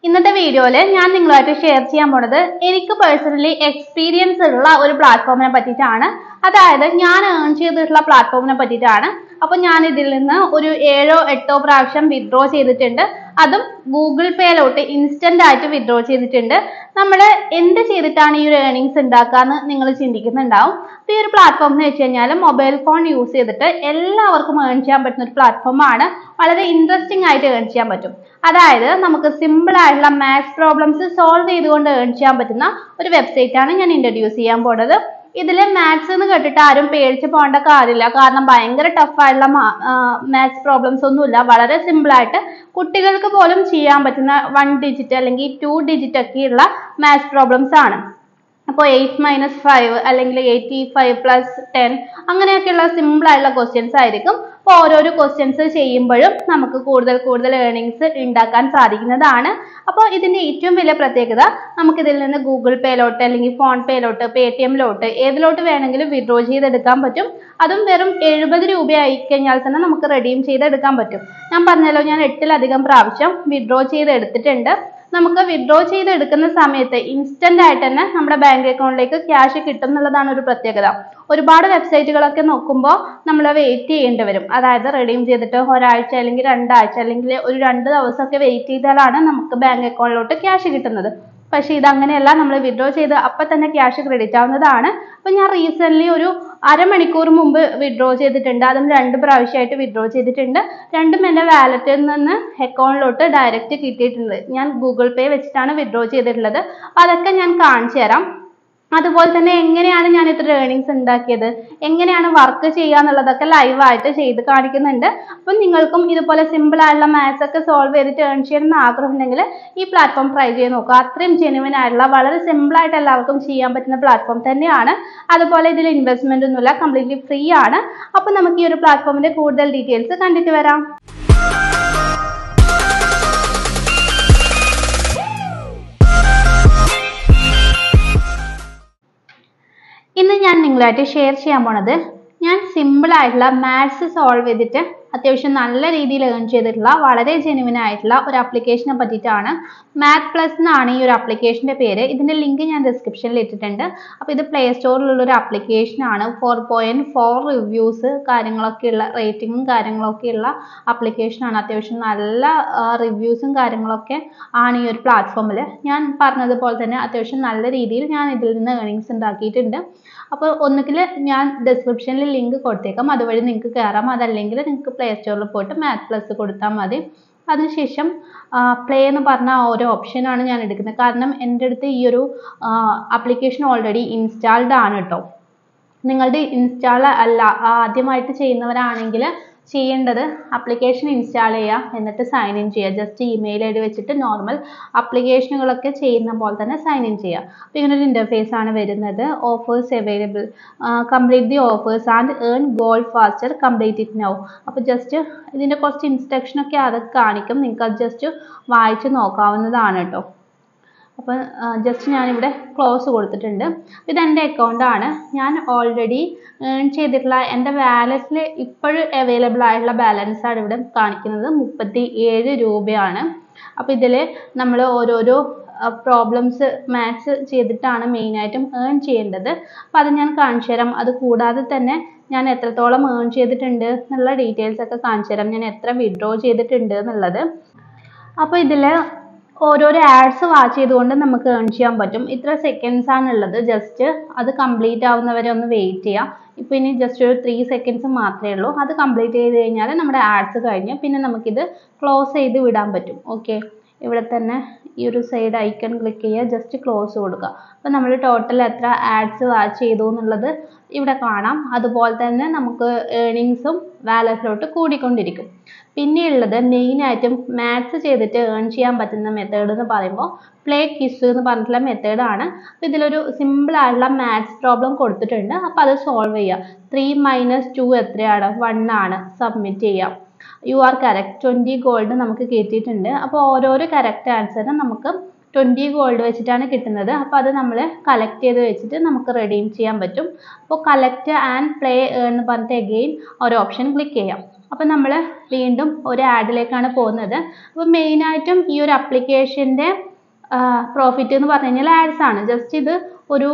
ഇന്നത്തെ വീഡിയോയിൽ ഞാൻ നിങ്ങളുമായിട്ട് ഷെയർ ചെയ്യാൻ പോണത് എനിക്ക് പേഴ്സണലി എക്സ്പീരിയൻസ് ഉള്ള ഒരു പ്ലാറ്റ്ഫോമിനെ പറ്റിയിട്ടാണ് അതായത് ഞാൻ ഏൺ ചെയ്തിട്ടുള്ള പ്ലാറ്റ്ഫോമിനെ പറ്റിയിട്ടാണ് അപ്പോൾ ഞാൻ ഇതിൽ നിന്ന് ഒരു ഏഴോ എട്ടോ പ്രാവശ്യം വിഡ്രോ ചെയ്തിട്ടുണ്ട് അതും ഗൂഗിൾ പേയിലോട്ട് ഇൻസ്റ്റന്റ് ആയിട്ട് വിഡ്രോ ചെയ്തിട്ടുണ്ട് നമ്മൾ എന്ത് ചെയ്തിട്ടാണ് ഈ ഒരു ഏർണിങ്സ് ഉണ്ടാക്കാന്ന് നിങ്ങൾ ചിന്തിക്കുന്നുണ്ടാവും അപ്പോൾ ഈ ഒരു പ്ലാറ്റ്ഫോം എന്ന് വെച്ച് കഴിഞ്ഞാൽ മൊബൈൽ ഫോൺ യൂസ് ചെയ്തിട്ട് എല്ലാവർക്കും ഏൺ ചെയ്യാൻ പറ്റുന്ന ഒരു പ്ലാറ്റ്ഫോമാണ് വളരെ ഇൻട്രസ്റ്റിംഗ് ആയിട്ട് ഏൺ ചെയ്യാൻ പറ്റും അതായത് നമുക്ക് സിമ്പിൾ ആയിട്ടുള്ള മാത്സ് പ്രോബ്ലംസ് സോൾവ് ചെയ്തുകൊണ്ട് ഏൺ ചെയ്യാൻ പറ്റുന്ന ഒരു വെബ്സൈറ്റ് ആണ് ഞാൻ ഇൻട്രൊഡ്യൂസ് ചെയ്യാൻ പോണത് ഇതിൽ മാത്സ് എന്ന് കേട്ടിട്ട് ആരും പേടിച്ച് പോകേണ്ട കാര്യമില്ല കാരണം ഭയങ്കര ടഫ് ആയിട്ടുള്ള മാത്സ് പ്രോബ്ലംസ് ഒന്നുമില്ല വളരെ സിമ്പിൾ ആയിട്ട് കുട്ടികൾക്ക് പോലും ചെയ്യാൻ പറ്റുന്ന വൺ ഡിജിറ്റ് അല്ലെങ്കിൽ ടു ഡിജിറ്റ് ഒക്കെയുള്ള മാത്സ് പ്രോബ്ലംസ് ആണ് അപ്പോൾ എയ്റ്റ് മൈനസ് ഫൈവ് അല്ലെങ്കിൽ എയ്റ്റി ഫൈവ് പ്ലസ് ടെൻ അങ്ങനെയൊക്കെയുള്ള സിമ്പിൾ ആയിട്ടുള്ള ക്വസ്റ്റ്യൻസ് ആയിരിക്കും അപ്പോൾ ഓരോരോ ക്വസ്റ്റ്യൻസ് ചെയ്യുമ്പോഴും നമുക്ക് കൂടുതൽ കൂടുതൽ ഏർണിങ്സ് ഉണ്ടാക്കാൻ സാധിക്കുന്നതാണ് അപ്പോൾ ഇതിൻ്റെ ഏറ്റവും വലിയ പ്രത്യേകത നമുക്കിതിൽ നിന്ന് ഗൂഗിൾ പേയിലോട്ട് അല്ലെങ്കിൽ ഫോൺ പേയിലോട്ട് പേ ടി എമ്മിലോട്ട് ഏതിലോട്ട് വേണമെങ്കിലും വിഡ്രോ ചെയ്തെടുക്കാൻ പറ്റും അതും വെറും എഴുപത് രൂപയായി കഴിഞ്ഞാൽ തന്നെ നമുക്ക് റെഡീം ചെയ്തെടുക്കാൻ പറ്റും ഞാൻ പറഞ്ഞല്ലോ ഞാൻ എട്ടിലധികം പ്രാവശ്യം വിഡ്രോ ചെയ്തെടുത്തിട്ടുണ്ട് നമുക്ക് വിഡ്രോ ചെയ്തെടുക്കുന്ന സമയത്ത് ഇൻസ്റ്റന്റ് ആയിട്ട് തന്നെ നമ്മുടെ ബാങ്ക് അക്കൗണ്ടിലേക്ക് ക്യാഷ് കിട്ടും എന്നുള്ളതാണ് ഒരു പ്രത്യേകത ഒരുപാട് വെബ്സൈറ്റുകളൊക്കെ നോക്കുമ്പോൾ നമ്മൾ വെയിറ്റ് ചെയ്യേണ്ടി വരും അതായത് റെഡീം ചെയ്തിട്ട് ഒരാഴ്ച അല്ലെങ്കിൽ രണ്ടാഴ്ച അല്ലെങ്കിൽ ഒരു രണ്ട് ദിവസമൊക്കെ വെയിറ്റ് ചെയ്താലാണ് നമുക്ക് ബാങ്ക് അക്കൗണ്ടിലോട്ട് ക്യാഷ് കിട്ടുന്നത് പക്ഷേ ഇതങ്ങനെയല്ല നമ്മൾ വിഡ്രോ ചെയ്ത് അപ്പം തന്നെ ക്യാഷ് ക്രെഡിറ്റ് ആവുന്നതാണ് അപ്പം ഞാൻ റീസെൻ്റ്ലി ഒരു അരമണിക്കൂർ മുമ്പ് വിഡ്രോ ചെയ്തിട്ടുണ്ട് അതും രണ്ട് പ്രാവശ്യമായിട്ട് വിഡ്രോ ചെയ്തിട്ടുണ്ട് രണ്ടും എൻ്റെ വാലറ്റിൽ നിന്ന് അക്കൗണ്ടിലോട്ട് ഡയറക്റ്റ് കിട്ടിയിട്ടുണ്ട് ഞാൻ ഗൂഗിൾ പേ വെച്ചിട്ടാണ് വിഡ്രോ ചെയ്തിട്ടുള്ളത് അതൊക്കെ ഞാൻ കാണിച്ചു തരാം അതുപോലെ തന്നെ എങ്ങനെയാണ് ഞാൻ ഇത്ര ഏർണിങ്സ് ഉണ്ടാക്കിയത് എങ്ങനെയാണ് വർക്ക് ചെയ്യുക എന്നുള്ളതൊക്കെ ലൈവായിട്ട് ചെയ്ത് കാണിക്കുന്നുണ്ട് അപ്പം നിങ്ങൾക്കും ഇതുപോലെ സിമ്പിൾ ആയിട്ടുള്ള മാത്സ് ഒക്കെ സോൾവ് ചെയ്തിട്ട് ഏൺ ചെയ്യണമെന്ന് ആഗ്രഹം ഉണ്ടെങ്കിൽ ഈ പ്ലാറ്റ്ഫോം ട്രൈ ചെയ്ത് നോക്കുക അത്രയും ജെനുവിൻ ആയിട്ടുള്ള വളരെ സിമ്പിൾ ആയിട്ട് എല്ലാവർക്കും ചെയ്യാൻ പറ്റുന്ന പ്ലാറ്റ്ഫോം തന്നെയാണ് അതുപോലെ ഇതിൽ ഇൻവെസ്റ്റ്മെന്റ് ഒന്നുമില്ല കംപ്ലീറ്റ്ലി ഫ്രീ ആണ് അപ്പം നമുക്ക് ഈ ഒരു പ്ലാറ്റ്ഫോമിന്റെ കൂടുതൽ ഡീറ്റെയിൽസ് കണ്ടിട്ട് വരാം ഇന്ന് ഞാൻ നിങ്ങളായിട്ട് ഷെയർ ചെയ്യാൻ പോണത് ഞാൻ സിമ്പിൾ ആയിട്ടുള്ള മാത്സ് സോൾവ് ചെയ്തിട്ട് അത്യാവശ്യം നല്ല രീതിയിൽ ഏൺ ചെയ്തിട്ടുള്ള വളരെ ജെനുവിൻ ആയിട്ടുള്ള ഒരു ആപ്ലിക്കേഷനെ പറ്റിയിട്ടാണ് മാത്ത് പ്ലസ് എന്നാണ് ഈ ഒരു ആപ്ലിക്കേഷൻ്റെ പേര് ഇതിൻ്റെ ലിങ്ക് ഞാൻ ഡിസ്ക്രിപ്ഷനിൽ ഇട്ടിട്ടുണ്ട് അപ്പോൾ ഇത് പ്ലേ സ്റ്റോറിലുള്ള ഒരു ആപ്ലിക്കേഷനാണ് ഫോർ പോയിൻറ്റ് ഫോർ റിവ്യൂസ് കാര്യങ്ങളൊക്കെയുള്ള റേറ്റിങ്ങും കാര്യങ്ങളൊക്കെയുള്ള ആപ്ലിക്കേഷനാണ് അത്യാവശ്യം നല്ല റിവ്യൂസും കാര്യങ്ങളൊക്കെ ആണ് ഈ ഒരു പ്ലാറ്റ്ഫോമിൽ ഞാൻ പറഞ്ഞതുപോലെ തന്നെ അത്യാവശ്യം നല്ല രീതിയിൽ ഞാൻ ഇതിൽ നിന്ന് ഏർണിങ്സ് ഉണ്ടാക്കിയിട്ടുണ്ട് അപ്പോൾ ഒന്നുകിൽ ഞാൻ ഡിസ്ക്രിപ്ഷനിൽ ലിങ്ക് കൊടുത്തേക്കാം അതുവഴി നിങ്ങൾക്ക് കയറാം അതല്ലെങ്കിൽ നിങ്ങൾക്ക് പ്ലേ സ്റ്റോറിൽ പോയിട്ട് മാത്ത് പ്ലസ് കൊടുത്താൽ മതി അതിനുശേഷം പ്ലേ എന്ന് പറഞ്ഞ ആ ഒരു ഓപ്ഷനാണ് ഞാൻ എടുക്കുന്നത് കാരണം എൻ്റെ അടുത്ത് ഈ ഒരു ആപ്ലിക്കേഷൻ ഓൾറെഡി ഇൻസ്റ്റാൾഡ് ആണ് കേട്ടോ നിങ്ങളുടെ ഇൻസ്റ്റാൾ അല്ല ആദ്യമായിട്ട് ചെയ്യുന്നവരാണെങ്കിൽ ചെയ്യേണ്ടത് ആപ്ലിക്കേഷൻ ഇൻസ്റ്റാൾ ചെയ്യുക എന്നിട്ട് സൈൻ ഇൻ ചെയ്യുക ജസ്റ്റ് ഇമെയിൽ ഐ ഡി വെച്ചിട്ട് നോർമൽ ആപ്ലിക്കേഷനുകളൊക്കെ ചെയ്യുന്ന പോലെ തന്നെ സൈൻ ഇൻ ചെയ്യുക അപ്പോൾ ഇങ്ങനെ ഒരു ഇൻ്റർഫേസ് ആണ് വരുന്നത് offers available complete the offers and earn gold faster complete it now അപ്പോൾ ജസ്റ്റ് ഇതിൻ്റെ കുറച്ച് ഇൻസ്ട്രക്ഷൻ ഒക്കെ അതൊക്കെ കാണിക്കും നിങ്ങൾക്ക് അത് ജസ്റ്റ് വായിച്ച് നോക്കാവുന്നതാണ് കേട്ടോ അപ്പോൾ ജസ്റ്റ് ഞാനിവിടെ ക്ലോസ് കൊടുത്തിട്ടുണ്ട് ഇത് എൻ്റെ അക്കൗണ്ടാണ് ഞാൻ ഓൾറെഡി ഏൺ ചെയ്തിട്ടുള്ള എൻ്റെ വാലറ്റിൽ ഇപ്പോഴും അവൈലബിൾ ആയിട്ടുള്ള ബാലൻസ് ആണ് ഇവിടെ കാണിക്കുന്നത് മുപ്പത്തി ഏഴ് രൂപയാണ് അപ്പോൾ ഇതിൽ നമ്മൾ ഓരോരോ പ്രോബ്ലംസ് മാത്സ് ചെയ്തിട്ടാണ് മെയിനായിട്ടും ഏൺ ചെയ്യേണ്ടത് അപ്പോൾ അത് ഞാൻ കാണിച്ചു തരാം അത് കൂടാതെ തന്നെ ഞാൻ എത്രത്തോളം ഏൺ ചെയ്തിട്ടുണ്ട് എന്നുള്ള ഡീറ്റെയിൽസ് ഒക്കെ കാണിച്ചു തരാം ഞാൻ എത്ര വിഡ്രോ ചെയ്തിട്ടുണ്ട് എന്നുള്ളത് അപ്പോൾ ഇതിൽ ഓരോരോ ആഡ്സ് വാച്ച് ചെയ്തുകൊണ്ട് നമുക്ക് ഏൺ ചെയ്യാൻ പറ്റും ഇത്ര സെക്കൻഡ്സ് ആണുള്ളത് ജസ്റ്റ് അത് കംപ്ലീറ്റ് ആവുന്നവരെ ഒന്ന് വെയിറ്റ് ചെയ്യാം ഇപ്പോൾ ഇനി ജസ്റ്റ് ഒരു ത്രീ സെക്കൻഡ്സ് മാത്രമേ ഉള്ളൂ അത് കംപ്ലീറ്റ് ചെയ്ത് കഴിഞ്ഞാൽ നമ്മുടെ ആഡ്സ് കഴിഞ്ഞ് പിന്നെ നമുക്കിത് ക്ലോസ് ചെയ്ത് വിടാൻ പറ്റും ഓക്കെ ഇവിടെ തന്നെ ഈ ഒരു സൈഡ് ഐക്കൺ ക്ലിക്ക് ചെയ്യുക ജസ്റ്റ് ക്ലോസ് കൊടുക്കുക അപ്പോൾ നമ്മൾ ടോട്ടൽ എത്ര ആഡ്സ് വാച്ച് ചെയ്തു എന്നുള്ളത് ഇവിടെ കാണാം അതുപോലെ തന്നെ നമുക്ക് ഏർണിങ്സും വാലറ്റിലോട്ട് കൂടിക്കൊണ്ടിരിക്കും പിന്നെയുള്ളത് മെയിനായിട്ടും മാത്സ് ചെയ്തിട്ട് ഏൺ ചെയ്യാൻ പറ്റുന്ന മെത്തേഡ് എന്ന് പറയുമ്പോൾ പ്ലേ കിസ് എന്ന് പറഞ്ഞിട്ടുള്ള മെത്തേഡാണ് അപ്പോൾ ഇതിലൊരു സിമ്പിൾ ആയിട്ടുള്ള മാത്സ് പ്രോബ്ലം കൊടുത്തിട്ടുണ്ട് അപ്പോൾ അത് സോൾവ് ചെയ്യുക ത്രീ മൈനസ് ടു എത്രയാണ് വൺ ആണ് സബ്മിറ്റ് ചെയ്യാം you are correct twenty gold നമുക്ക് കിട്ടിയിട്ടുണ്ട് അപ്പോൾ ഓരോരോ കറക്റ്റ് ആൻസറിനും നമുക്ക് ട്വൻറ്റി ഗോൾഡ് വെച്ചിട്ടാണ് കിട്ടുന്നത് അപ്പോൾ അത് നമ്മൾ കളക്ട് ചെയ്ത് വെച്ചിട്ട് നമുക്ക് റെഡീം ചെയ്യാൻ പറ്റും അപ്പോൾ കളക്ട് ആൻഡ് പ്ലേ എന്ന് പറഞ്ഞിട്ട് എഗെയിൻ ഒരു ഓപ്ഷൻ ക്ലിക്ക് ചെയ്യാം അപ്പോൾ നമ്മൾ വീണ്ടും ഒരു ആഡിലേക്കാണ് പോകുന്നത് അപ്പോൾ മെയിനായിട്ടും ഈ ഒരു അപ്ലിക്കേഷൻ്റെ പ്രോഫിറ്റ് എന്ന് പറഞ്ഞു കഴിഞ്ഞാൽ ആഡ്സ് ആണ് ജസ്റ്റ് ഇത് ഒരു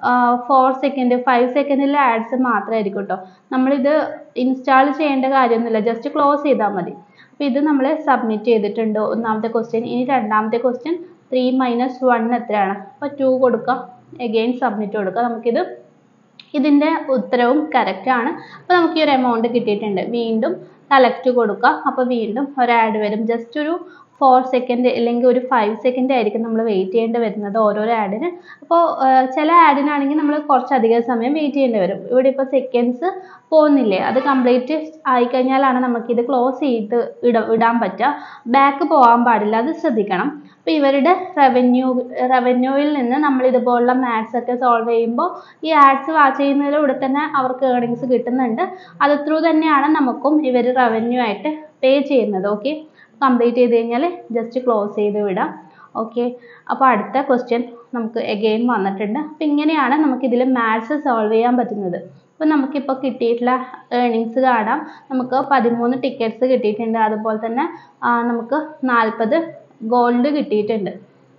ഫോർ സെക്കൻഡ് ഫൈവ് സെക്കൻഡിലെ ആഡ്സ് മാത്രമായിരിക്കും കേട്ടോ നമ്മളിത് ഇൻസ്റ്റാൾ ചെയ്യേണ്ട കാര്യമൊന്നുമില്ല ജസ്റ്റ് ക്ലോസ് ചെയ്താൽ മതി അപ്പോൾ ഇത് നമ്മൾ സബ്മിറ്റ് ചെയ്തിട്ടുണ്ട് ഒന്നാമത്തെ ക്വസ്റ്റ്യൻ ഇനി രണ്ടാമത്തെ ക്വസ്റ്റ്യൻ ത്രീ മൈനസ് വൺ എത്രയാണ് അപ്പോൾ ടു കൊടുക്കുക എഗെയിൻ സബ്മിറ്റ് കൊടുക്കുക നമുക്കിത് ഇതിൻ്റെ ഉത്തരവും കറക്റ്റ് ആണ് അപ്പോൾ നമുക്ക് ഈ ഒരു എമൗണ്ട് കിട്ടിയിട്ടുണ്ട് വീണ്ടും കളക്ട് കൊടുക്കുക അപ്പോൾ വീണ്ടും ഒരു ആഡ് വരും ജസ്റ്റ് ഒരു ഫോർ സെക്കൻഡ് അല്ലെങ്കിൽ ഒരു ഫൈവ് സെക്കൻഡ് ആയിരിക്കും നമ്മൾ വെയിറ്റ് ചെയ്യേണ്ടി വരുന്നത് ഓരോരോ ആഡിന് അപ്പോൾ ചില ആഡിനാണെങ്കിൽ നമ്മൾ കുറച്ചധികം സമയം വെയിറ്റ് ചെയ്യേണ്ടി വരും ഇവിടെ ഇപ്പോൾ സെക്കൻഡ്സ് പോകുന്നില്ലേ അത് കംപ്ലീറ്റ് ആയിക്കഴിഞ്ഞാലാണ് നമുക്കിത് ക്ലോസ് ചെയ്ത് ഇട ഇടാൻ പറ്റുക ബാക്ക് പോകാൻ പാടില്ല അത് ശ്രദ്ധിക്കണം അപ്പോൾ ഇവരുടെ റവന്യൂ റവന്യൂവിൽ നിന്ന് നമ്മൾ ഇതുപോലുള്ള മാത്സ് ഒക്കെ സോൾവ് ചെയ്യുമ്പോൾ ഈ ആഡ്സ് വാച്ച് ചെയ്യുന്നതിലൂടെ തന്നെ അവർക്ക് ഏർണിങ്സ് കിട്ടുന്നുണ്ട് അത് ത്രൂ തന്നെയാണ് നമുക്കും ഇവർ റവന്യൂ ആയിട്ട് പേ ചെയ്യുന്നത് ഓക്കെ കംപ്ലീറ്റ് ചെയ്ത് കഴിഞ്ഞാൽ ജസ്റ്റ് ക്ലോസ് ചെയ്ത് വിടാം ഓക്കെ അപ്പോൾ അടുത്ത ക്വസ്റ്റ്യൻ നമുക്ക് എഗെയിൻ വന്നിട്ടുണ്ട് അപ്പോൾ ഇങ്ങനെയാണ് നമുക്കിതിൽ മാത്സ് സോൾവ് ചെയ്യാൻ പറ്റുന്നത് അപ്പോൾ നമുക്കിപ്പോൾ കിട്ടിയിട്ടുള്ള ഏർണിങ്സ് കാണാം നമുക്ക് പതിമൂന്ന് ടിക്കറ്റ്സ് കിട്ടിയിട്ടുണ്ട് അതുപോലെ തന്നെ ആ, നമുക്ക് നാൽപ്പത് ഗോൾഡ് കിട്ടിയിട്ടുണ്ട്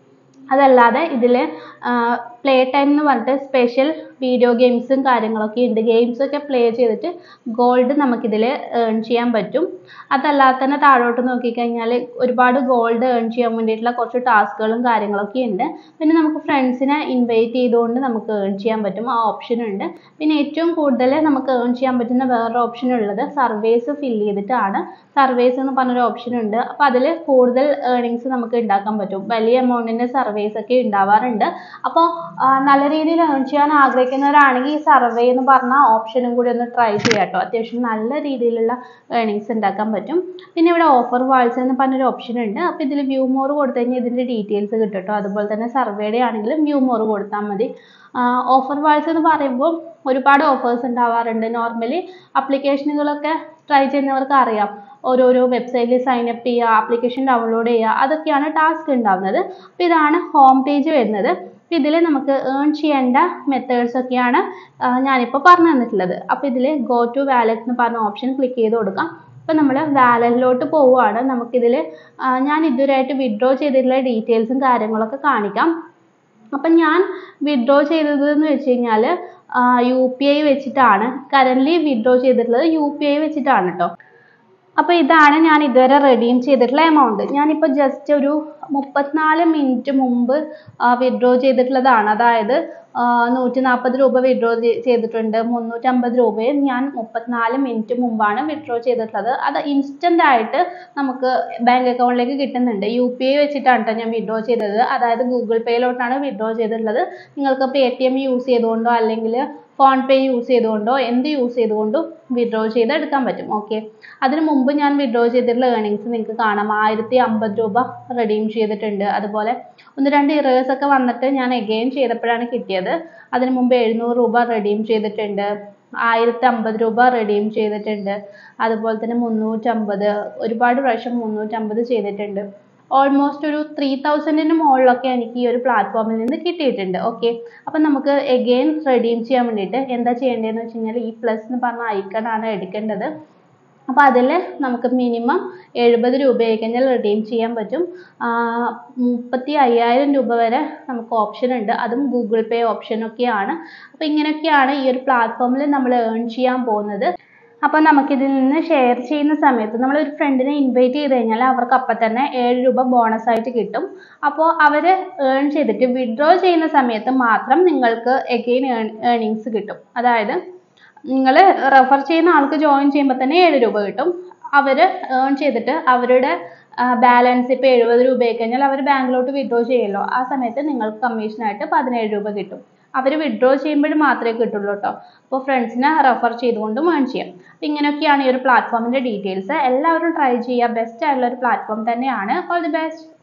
അതല്ലാതെ ഇതിൽ പ്ലേ ടൈം എന്ന് പറഞ്ഞിട്ട് സ്പെഷ്യൽ വീഡിയോ ഗെയിംസും കാര്യങ്ങളൊക്കെ ഉണ്ട് ഗെയിംസ് ഒക്കെ പ്ലേ ചെയ്തിട്ട് ഗോൾഡ് നമുക്കിതിൽ ഏൺ ചെയ്യാൻ പറ്റും അതല്ലാതെ തന്നെ താഴോട്ട് നോക്കിക്കഴിഞ്ഞാൽ ഒരുപാട് ഗോൾഡ് ഏൺ ചെയ്യാൻ വേണ്ടിയിട്ടുള്ള കുറച്ച് ടാസ്കുകളും കാര്യങ്ങളൊക്കെ ഉണ്ട് പിന്നെ നമുക്ക് ഫ്രണ്ട്സിനെ ഇൻവൈറ്റ് ചെയ്തുകൊണ്ട് നമുക്ക് ഏൺ ചെയ്യാൻ പറ്റും ആ ഓപ്ഷൻ ഉണ്ട് പിന്നെ ഏറ്റവും കൂടുതൽ നമുക്ക് ഏൺ ചെയ്യാൻ പറ്റുന്ന വേറൊരു ഓപ്ഷൻ ഉള്ളത് സർവേസ് ഫില്ല് ചെയ്തിട്ടാണ് സർവേസ് എന്ന് പറഞ്ഞൊരു ഓപ്ഷൻ ഉണ്ട് അപ്പോൾ അതിൽ കൂടുതൽ ഏർണിങ്സ് നമുക്ക് ഉണ്ടാക്കാൻ പറ്റും വലിയ എമൗണ്ടിൻ്റെ സർവേസ് ഒക്കെ ഉണ്ടാവാറുണ്ട് അപ്പോൾ നല്ല രീതിയിൽ ഏൺ ചെയ്യാൻ ആഗ്രഹിക്കുന്നവരാണെങ്കിൽ ഈ സർവേ എന്ന് പറഞ്ഞ ഓപ്ഷനും കൂടി ഒന്ന് ട്രൈ ചെയ്യാം കേട്ടോ അത്യാവശ്യം നല്ല രീതിയിലുള്ള ഏർണിങ്സ് ഉണ്ടാക്കാൻ പറ്റും പിന്നെ ഇവിടെ ഓഫർ വാൾസ് എന്ന് പറഞ്ഞൊരു ഓപ്ഷൻ ഉണ്ട് അപ്പോൾ ഇതിൽ വ്യൂ മോർ കൊടുത്തു കഴിഞ്ഞാൽ ഇതിൻ്റെ ഡീറ്റെയിൽസ് കിട്ടും കേട്ടോ അതുപോലെ തന്നെ സർവേയുടെ ആണെങ്കിലും വ്യൂ മോർ കൊടുത്താൽ മതി ഓഫർ വാൾസ് എന്ന് പറയുമ്പോൾ ഒരുപാട് ഓഫേഴ്സ് ഉണ്ടാവാറുണ്ട് നോർമലി അപ്ലിക്കേഷനുകളൊക്കെ ട്രൈ ചെയ്യുന്നവർക്ക് അറിയാം ഓരോരോ വെബ്സൈറ്റിൽ സൈൻ അപ്പ് ചെയ്യുക ആപ്ലിക്കേഷൻ ഡൗൺലോഡ് ചെയ്യുക അതൊക്കെയാണ് ടാസ്ക് ഉണ്ടാവുന്നത് അപ്പോൾ ഇതാണ് ഹോം പേജ് വരുന്നത് അപ്പോൾ ഇതിൽ നമുക്ക് ഏൺ ചെയ്യേണ്ട മെത്തേഡ്സ് ഒക്കെയാണ് ആ, ഞാനിപ്പോൾ പറഞ്ഞു തന്നിട്ടുള്ളത് അപ്പോൾ ഇതിൽ ഗോ ടു വാലറ്റ് എന്ന് പറഞ്ഞ ഓപ്ഷൻ ക്ലിക്ക് ചെയ്ത് കൊടുക്കാം അപ്പോൾ നമ്മൾ വാലറ്റിലോട്ട് പോവുകയാണ് നമുക്കിതിൽ ഞാൻ ഇതുവരെയായിട്ട് വിഡ്രോ ചെയ്തിട്ടുള്ള ഡീറ്റെയിൽസും കാര്യങ്ങളൊക്കെ കാണിക്കാം അപ്പം ഞാൻ വിഡ്രോ ചെയ്തത് എന്ന് വെച്ച് കഴിഞ്ഞാൽ യു പി ഐ വെച്ചിട്ടാണ് കറൻ്റ്ലി വിഡ്രോ ചെയ്തിട്ടുള്ളത് യു പി ഐ വെച്ചിട്ടാണ് കേട്ടോ അപ്പോൾ ഇതാണ് ഞാൻ ഇതുവരെ റെഡീം ചെയ്തിട്ടുള്ള എമൗണ്ട് ഞാനിപ്പോൾ ജസ്റ്റ് ഒരു മുപ്പത്തിനാല് മിനിറ്റ് മുമ്പ് വിഡ്രോ ചെയ്തിട്ടുള്ളതാണ് അതായത് നൂറ്റി നാൽപ്പത് രൂപ വിഡ്രോ ചെയ്തിട്ടുണ്ട് മുന്നൂറ്റമ്പത് രൂപയും ഞാൻ മുപ്പത്തിനാല് മിനിറ്റ് മുമ്പാണ് വിഡ്രോ ചെയ്തിട്ടുള്ളത് അത് ഇൻസ്റ്റൻ്റ് ആയിട്ട് നമുക്ക് ബാങ്ക് അക്കൗണ്ടിലേക്ക് കിട്ടുന്നുണ്ട് യു പി ഐ വെച്ചിട്ടാണ് ട്ടോ ഞാൻ വിഡ്രോ ചെയ്തത് അതായത് ഗൂഗിൾ പേയിലോട്ടാണ് വിഡ്രോ ചെയ്തിട്ടുള്ളത് നിങ്ങൾക്ക് പേ ടി എം യൂസ് ചെയ്തുകൊണ്ടോ അല്ലെങ്കിൽ ഫോൺ പേ യൂസ് ചെയ്തുകൊണ്ടോ എന്ത് യൂസ് ചെയ്തുകൊണ്ടും വിഡ്രോ ചെയ്ത് എടുക്കാൻ പറ്റും ഓക്കെ അതിന് മുമ്പ് ഞാൻ വിഡ്രോ ചെയ്തിട്ടുള്ള ഏർണിങ്സ് നിങ്ങൾക്ക് കാണാം ആയിരത്തി അമ്പത് രൂപ റെഡീം ചെയ്തിട്ടുണ്ട് അതുപോലെ ഒന്ന് രണ്ട് ഇറേഴ്സ് ഒക്കെ വന്നിട്ട് ഞാൻ എഗെയിൻ ചെയ്തപ്പോഴാണ് കിട്ടിയത് അതിന് മുമ്പ് എഴുന്നൂറ് രൂപ റെഡീം ചെയ്തിട്ടുണ്ട് ആയിരത്തി അമ്പത് രൂപ റെഡീം ചെയ്തിട്ടുണ്ട് അതുപോലെ തന്നെ മുന്നൂറ്റമ്പത് ഒരുപാട് പ്രാവശ്യം മുന്നൂറ്റമ്പത് ചെയ്തിട്ടുണ്ട് ഓൾമോസ്റ്റ് ഒരു ത്രീ തൗസൻഡിന് മുകളിലൊക്കെ എനിക്ക് ഈ ഒരു പ്ലാറ്റ്ഫോമിൽ നിന്ന് കിട്ടിയിട്ടുണ്ട് ഓക്കെ അപ്പം നമുക്ക് എഗെയിൻ റെഡീം ചെയ്യാൻ വേണ്ടിയിട്ട് എന്താ ചെയ്യേണ്ടതെന്ന് വെച്ച് കഴിഞ്ഞാൽ ഈ പ്ലസ് എന്ന് പറഞ്ഞ icon ആണ് എടുക്കേണ്ടത് അപ്പോൾ അതിൽ നമുക്ക് മിനിമം എഴുപത് രൂപയായി കഴിഞ്ഞാൽ റിഡീം ചെയ്യാൻ പറ്റും മുപ്പത്തി അയ്യായിരം രൂപ വരെ നമുക്ക് ഓപ്ഷൻ ഉണ്ട് അതും ഗൂഗിൾ പേ ഓപ്ഷനൊക്കെയാണ് അപ്പോൾ ഇങ്ങനെയൊക്കെയാണ് ഈ ഒരു പ്ലാറ്റ്ഫോമിൽ നമ്മൾ ഏൺ ചെയ്യാൻ പോകുന്നത് അപ്പോൾ നമുക്കിതിൽ നിന്ന് ഷെയർ ചെയ്യുന്ന സമയത്ത് നമ്മൾ ഒരു ഫ്രണ്ടിനെ ഇൻവൈറ്റ് ചെയ്ത് കഴിഞ്ഞാൽ അവർക്ക് അപ്പം തന്നെ ഏഴ് രൂപ ബോണസ് ആയിട്ട് കിട്ടും അപ്പോൾ അവർ ഏൺ ചെയ്തിട്ട് വിഡ്രോ ചെയ്യുന്ന സമയത്ത് മാത്രം നിങ്ങൾക്ക് എഗെയിൻ ഏണിങ്സ് കിട്ടും അതായത് നിങ്ങൾ റെഫർ ചെയ്യുന്ന ആൾക്ക് ജോയിൻ ചെയ്യുമ്പോൾ തന്നെ ഏഴ് രൂപ കിട്ടും അവർ ഏൺ ചെയ്തിട്ട് അവരുടെ ബാലൻസ് ഇപ്പോൾ എഴുപത് രൂപയായി കഴിഞ്ഞാൽ അവർ ബാങ്കിലോട്ട് വിഡ്രോ ചെയ്യുമല്ലോ ആ സമയത്ത് നിങ്ങൾക്ക് കമ്മീഷനായിട്ട് പതിനേഴ് രൂപ കിട്ടും അവർ വിഡ്രോ ചെയ്യുമ്പോൾ മാത്രമേ കിട്ടുള്ളൂ കേട്ടോ അപ്പോൾ ഫ്രണ്ട്സിനെ റെഫർ ചെയ്തുകൊണ്ടും ഏൺ ചെയ്യാം അപ്പോൾ ഇങ്ങനെയൊക്കെയാണ് ഈ ഒരു പ്ലാറ്റ്ഫോമിൻ്റെ ഡീറ്റെയിൽസ് എല്ലാവരും ട്രൈ ചെയ്യുക ബെസ്റ്റ് ആയിട്ടുള്ള ഒരു പ്ലാറ്റ്ഫോം തന്നെയാണ് ഓൾ ദി ബെസ്റ്റ്